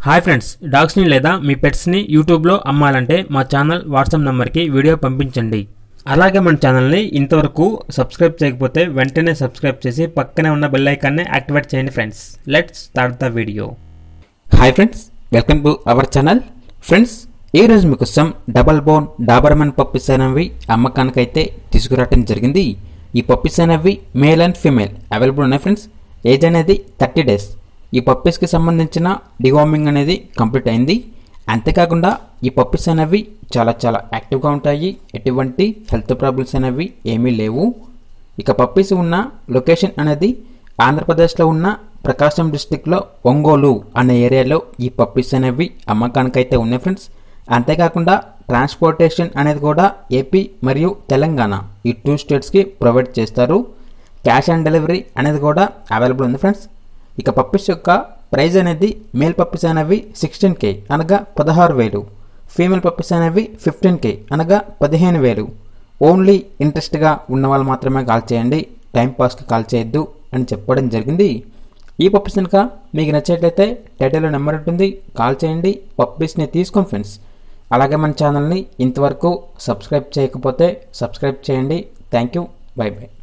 hi friends డాగ్స్ని లేదా మీ పెట్స్ని యూట్యూబ్లో అమ్మాలంటే మా ఛానల్ వాట్సాప్ నెంబర్కి వీడియో పంపించండి అలాగే మన ఛానల్ని ఇంతవరకు సబ్స్క్రైబ్ చేయకపోతే వెంటనే సబ్స్క్రైబ్ చేసి పక్కనే ఉన్న బెల్ ఐకాన్ని యాక్టివేట్ చేయండి friends let's start the video hi friends welcome to our channel friends ఈ రోజు మీకోసం డబల్ బోన్ డాబర్మన్ పప్పీస్ అనేవి అమ్మకానికైతే తీసుకురావడం జరిగింది ఈ పప్పీస్ అనేవి మేల్ అండ్ ఫీమేల్ అవైలబుల్ ఉన్నాయి ఫ్రెండ్స్ ఏజ్ అనేది థర్టీ డేస్ ఈ పప్పీస్కి సంబంధించిన డివార్మింగ్ అనేది కంప్లీట్ అయింది అంతేకాకుండా ఈ పప్పీస్ అనేవి చాలా చాలా యాక్టివ్గా ఉంటాయి ఎటువంటి హెల్త్ ప్రాబ్లమ్స్ అనేవి ఏమీ లేవు ఇక పప్పీస్ ఉన్న లొకేషన్ అనేది ఆంధ్రప్రదేశ్లో ఉన్న ప్రకాశం డిస్టిక్లో ఒంగోలు అనే ఏరియాలో ఈ పప్పీస్ అనేవి అమ్మకానికైతే ఉన్నాయి ఫ్రెండ్స్ అంతేకాకుండా ట్రాన్స్పోర్టేషన్ అనేది కూడా ఏపీ మరియు తెలంగాణ ఈ టూ స్టేట్స్కి ప్రొవైడ్ చేస్తారు క్యాష్ ఆన్ డెలివరీ అనేది కూడా అవైలబుల్ ఉంది ఫ్రెండ్స్ ఇక పప్పీస్ యొక్క ప్రైస్ అనేది మేల్ పప్పీస్ అనేవి సిక్స్టీన్ కే అనగా పదహారు వేలు ఫీమేల్ పప్పీస్ అనేవి ఫిఫ్టీన్ కే అనగా పదిహేను వేలు ఓన్లీ ఇంట్రెస్ట్గా ఉన్న వాళ్ళు మాత్రమే కాల్ చేయండి టైం పాస్కి కాల్ చేయొద్దు అని చెప్పడం జరిగింది ఈ పప్పీస్ కనుక మీకు నచ్చేట్లయితే టైటిల్లో నెంబర్ ఉంటుంది కాల్ చేయండి పప్పీస్ని తీసుకోండి ఫ్రెండ్స్ అలాగే మన ఛానల్ని ఇంతవరకు సబ్స్క్రైబ్ చేయకపోతే సబ్స్క్రైబ్ చేయండి థ్యాంక్ యూ బై బై